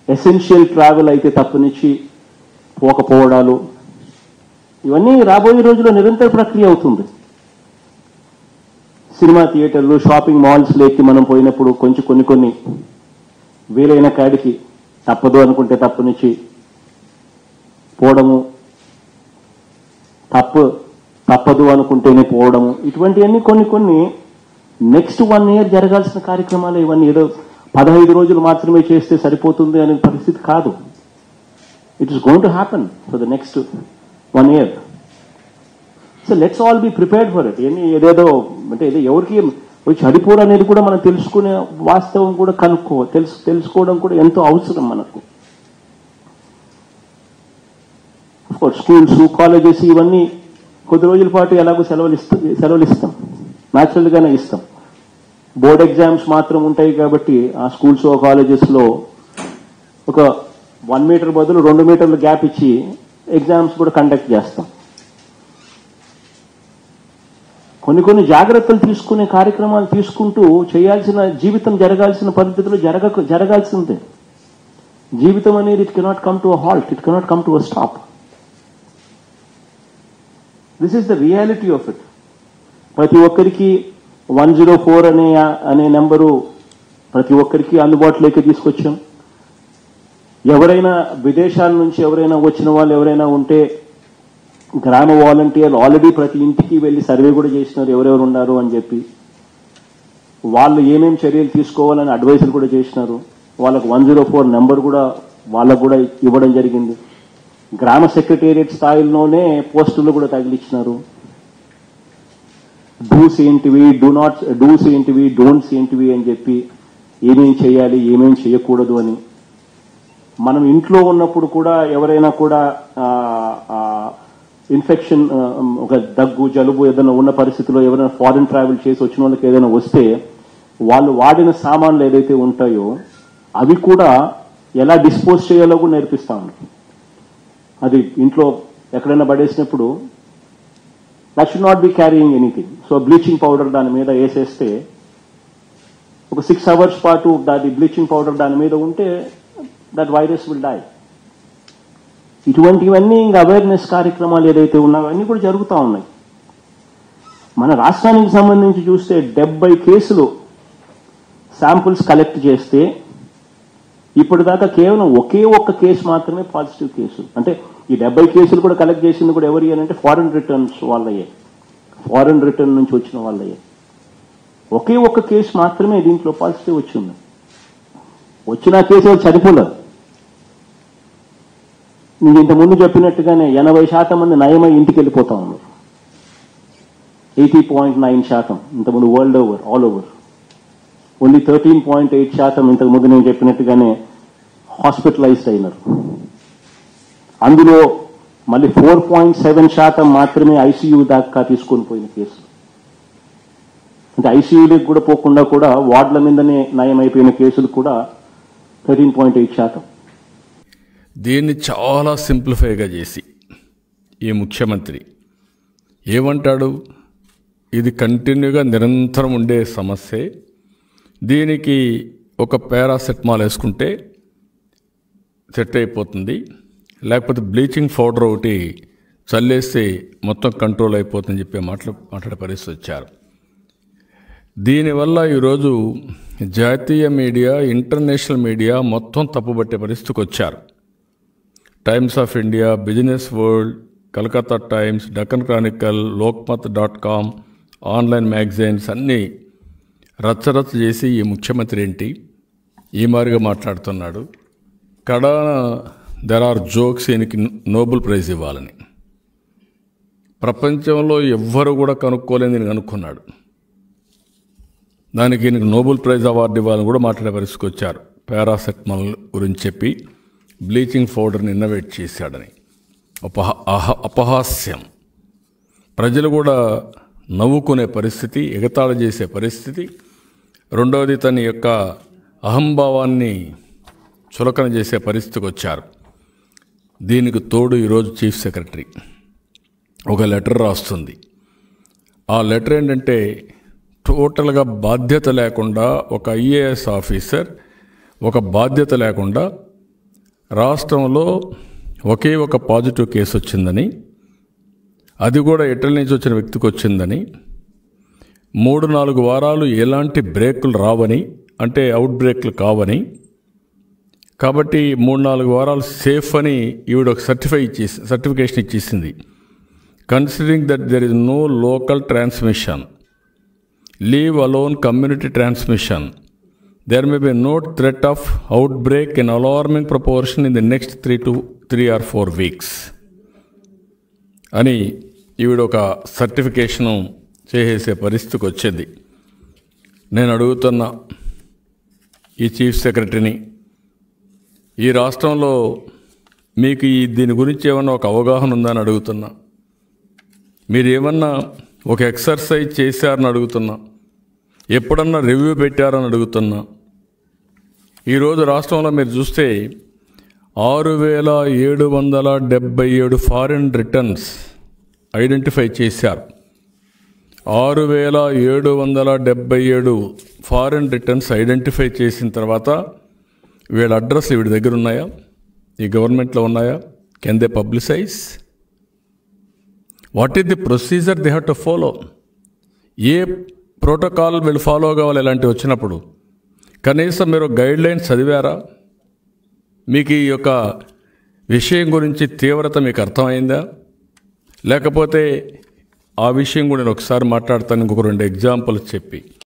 essential travel అయితే తప్పనిచ్చి పోకపోవడాలు ఇవన్నీ రాబోయే రోజుల్లో నిరంతర ప్రక్రియ అవుతుంది సినిమా థియేటర్లు షాపింగ్ మాల్స్ లేకి మనం పోయినప్పుడు కొంచెం కొన్ని కొన్ని వీలైన కాడికి తప్పదు అనుకుంటే తప్పనిచ్చి పోవడము తప్పు తప్పదు అనుకుంటేనే పోవడము ఇటువంటివన్నీ కొన్ని కొన్ని నెక్స్ట్ వన్ ఇయర్ జరగాల్సిన కార్యక్రమాలు ఇవన్నీ ఏదో పదహైదు రోజులు మాత్రమే చేస్తే సరిపోతుంది అనే పరిస్థితి కాదు it is going to happen for the next one year so let's all be prepared for it ఏమి ఏదేదో అంటే ఏదో ఎవరికి వచ్చి చనిపోరు అనేది కూడా మనం తెలుసుకునే వాస్తవం కూడా కనుక్కో తెలుసు తెలుసుకోవడం కూడా ఎంతో అవసరం మనకు కోర్స్ స్కూల్స్ కాలేజెస్ ఇవన్నీ కొద్ది రోజుల పాటు ఎలాగో సెలవులు ఇస్తాం సెలవులు ఇస్తాం న్యాచురల్ గానే ఇస్తాం బోర్డ్ ఎగ్జామ్స్ మాత్రం ఉంటాయి కాబట్టి ఆ స్కూల్స్ కాలేజెస్ లో ఒక వన్ మీటర్ బదులు రెండు మీటర్ల గ్యాప్ ఇచ్చి ఎగ్జామ్స్ కూడా కండక్ట్ చేస్తాం కొన్ని కొన్ని జాగ్రత్తలు తీసుకునే కార్యక్రమాలు తీసుకుంటూ చేయాల్సిన జీవితం జరగాల్సిన పద్ధతిలో జరగ జరగాల్సిందే జీవితం అనేది it cannot come to a halt it cannot come to a stop this is the reality of it ప్రతి ఒక్కరికి వన్ జీరో ఫోర్ అనే అనే నెంబరు ప్రతి ఒక్కరికి అందుబాటులోకి తీసుకొచ్చాం ఎవరైనా విదేశాల నుంచి ఎవరైనా వచ్చిన వాళ్ళు ఎవరైనా ఉంటే గ్రామ వాలంటీర్లు ఆల్రెడీ ప్రతి ఇంటికి వెళ్ళి సర్వే కూడా చేసినారు ఎవరెవరు ఉన్నారు అని చెప్పి వాళ్ళు ఏమేం చర్యలు తీసుకోవాలని అడ్వైజర్ కూడా చేసినారు వాళ్ళకు వన్ జీరో ఫోర్ నెంబర్ కూడా వాళ్ళకు కూడా ఇవ్వడం జరిగింది గ్రామ సెక్రటేరియట్ స్థాయిలోనే పోస్టులు కూడా తగిలిచ్చినారు డూస్ ఏంటివి డూ నాట్ డూస్ ఏంటివి డోంట్స్ ఏంటివి అని చెప్పి ఏమేం చేయాలి ఏమేం చేయకూడదు అని మనం ఇంట్లో ఉన్నప్పుడు కూడా ఎవరైనా కూడా ఇన్ఫెక్షన్ ఒక దగ్గు జలుబు ఏదైనా ఉన్న పరిస్థితిలో ఎవరైనా ఫారిన్ ట్రావెల్ చేసి వచ్చిన వాళ్ళకి ఏదైనా వస్తే వాళ్ళు వాడిన సామాన్లు ఏదైతే ఉంటాయో అవి కూడా ఎలా డిస్పోజ్ చేయాలో కూడా నేర్పిస్తా ఉన్నాం అది ఇంట్లో ఎక్కడైనా పడేసినప్పుడు that should not be carrying anything so bleaching powder దాని మీద వేసేస్తే ఒక సిక్స్ అవర్స్ పాటు దాని బ్లీచింగ్ పౌడర్ దాని మీద ఉంటే దట్ వైరస్ విల్ డై ఇటువంటివన్నీ ఇంకా అవేర్నెస్ కార్యక్రమాలు ఏదైతే ఉన్నాయో అన్నీ కూడా జరుగుతూ ఉన్నాయి మన రాష్ట్రానికి సంబంధించి చూస్తే డెబ్బై కేసులు శాంపుల్స్ కలెక్ట్ చేస్తే ఇప్పటిదాకా కేవలం ఒకే ఒక్క కేసు మాత్రమే పాజిటివ్ కేసు అంటే ఈ డెబ్బై కేసులు కూడా కలెక్ట్ చేసింది కూడా ఎవరి అని అంటే ఫారెన్ రిటర్న్స్ వాళ్ళయ్యే ఫారెన్ రిటర్న్ నుంచి వచ్చిన వాళ్ళయ్యే ఒకే ఒక్క కేసు మాత్రమే దీంట్లో పాజిటివ్ వచ్చింది వచ్చిన కేసు ఎవరు చనిపోలేదు నేను ఇంతకుముందు చెప్పినట్టుగానే ఎనభై శాతం మంది నయమై ఇంటికి వెళ్ళిపోతా ఉన్నారు ఎయిటీ పాయింట్ నైన్ శాతం ఇంతకుముందు world over all over only thirteen point eight శాతం ఇంతకుముందు నేను చెప్పినట్టుగానే హాస్పిటలైజ్డ్ అయినారు అందులో మళ్ళీ ఫోర్ పాయింట్ సెవెన్ శాతం మాత్రమే ఐసీయూ దాకా తీసుకొని పోయిన కేసులు అంటే ఐసీయూలకు కూడా పోకుండా కూడా వార్డుల మీదనే నయం అయిపోయిన కేసులు కూడా థర్టీన్ పాయింట్ ఎయిట్ శాతం దీన్ని చాలా సింప్లిఫైగా చేసి ఈ ముఖ్యమంత్రి ఏమంటాడు ఇది కంటిన్యూగా నిరంతరం ఉండే సమస్యే దీనికి ఒక పారాసెటమాల్ వేసుకుంటే సెట్ అయిపోతుంది లేకపోతే బ్లీచింగ్ పౌడర్ ఒకటి చల్లేస్తే మొత్తం కంట్రోల్ అయిపోతుందని చెప్పే మాటలు మాట్లాడే పరిస్థితి వచ్చారు దీనివల్ల ఈరోజు జాతీయ మీడియా ఇంటర్నేషనల్ మీడియా మొత్తం తప్పుబట్టే పరిస్థితికి వచ్చారు Times of India Business World Calcutta Times Deccan Chronicle Lokmat dot com online magazines అన్నీ రచ్చరచ్చ చేసి ఈ ముఖ్యమంత్రి ఏంటి ఈ మారిగా మాట్లాడుతున్నాడు కడాన దెర్ ఆర్ జోక్స్ ఈయనకి నోబెల్ ప్రైజ్ ఇవ్వాలని ప్రపంచంలో ఎవ్వరు కూడా కనుక్కోలేని నేను కనుక్కున్నాడు దానికి ఈయనకి నోబెల్ ప్రైజ్ అవార్డు ఇవ్వాలని కూడా మాట్లాడే పరిస్థితికి వచ్చారు పారాసెటమాల్ గురించి చెప్పి బ్లీచింగ్ పౌడర్ని ఇన్నోవేట్ చేశాడని ఉపహ అహ అపహాస్యం ప్రజలు కూడా నవ్వుకునే పరిస్థితి ఎగతాళి చేసే పరిస్థితి రెండవది తన యొక్క అహంభావాన్ని చులకన చేసే పరిస్థితికి వచ్చారు దీనికి తోడు ఈరోజు చీఫ్ సెక్రటరీ ఒక లెటర్ రాస్తుంది ఆ లెటర్ ఏంటంటే టోటల్గా బాధ్యత లేకుండా ఒక ఐఏఎస్ ఆఫీసర్ ఒక బాధ్యత లేకుండా రాష్ట్రంలో ఒకే ఒక పాజిటివ్ కేసు వచ్చిందని అది కూడా ఇటలీ నుంచి వచ్చిన వ్యక్తికి వచ్చిందని మూడు నాలుగు వారాలు ఎలాంటి బ్రేకులు రావని అంటే అవుట్ బ్రేక్లు కావని కాబట్టి మూడు నాలుగు వారాలు సేఫ్ అని ఈవిడ ఒక సర్టిఫై ఇచ్చేసి సర్టిఫికేషన్ ఇచ్చేసింది considering that there is no local transmission leave alone community transmission there may be no threat of outbreak in alarming proportion in the next three to three or four weeks అని ఈవిడ ఒక certification చేసేసే పరిస్థితికి వచ్చింది నేను అడుగుతున్న ఈ chief సెక్రటరీని ఈ రాష్ట్రంలో మీకు ఈ దీని గురించి ఏమన్నా ఒక అవగాహన ఉందని అడుగుతున్నా మీరు ఏమన్నా ఒక ఎక్సర్సైజ్ చేశారని అడుగుతున్నా ఎప్పుడన్నా రివ్యూ పెట్టారని అడుగుతున్నా ఈరోజు రాష్ట్రంలో మీరు చూస్తే ఆరు వేల ఏడు వందల డెబ్బై ఏడు ఫారిన్ రిటర్న్స్ ఐడెంటిఫై చేశారు ఆరు వేల ఏడు వందల డెబ్బై ఏడు ఫారిన్ రిటర్న్స్ ఐడెంటిఫై చేసిన తర్వాత వీళ్ళ అడ్రస్ వీడి దగ్గర ఉన్నాయా ఈ గవర్నమెంట్లో ఉన్నాయా can they publicize what is the procedure they have to follow a protocol వీళ్ళు ఫాలో కావాలి ఇలాంటివి వచ్చినప్పుడు కనీసం మీరు గైడ్ లైన్స్ చదివారా మీకు ఈ యొక్క విషయం గురించి తీవ్రత మీకు అర్థమైందా లేకపోతే ఆ విషయం కూడా నేను ఒకసారి మాట్లాడతాను ఇంకొక రెండు ఎగ్జాంపుల్స్ చెప్పి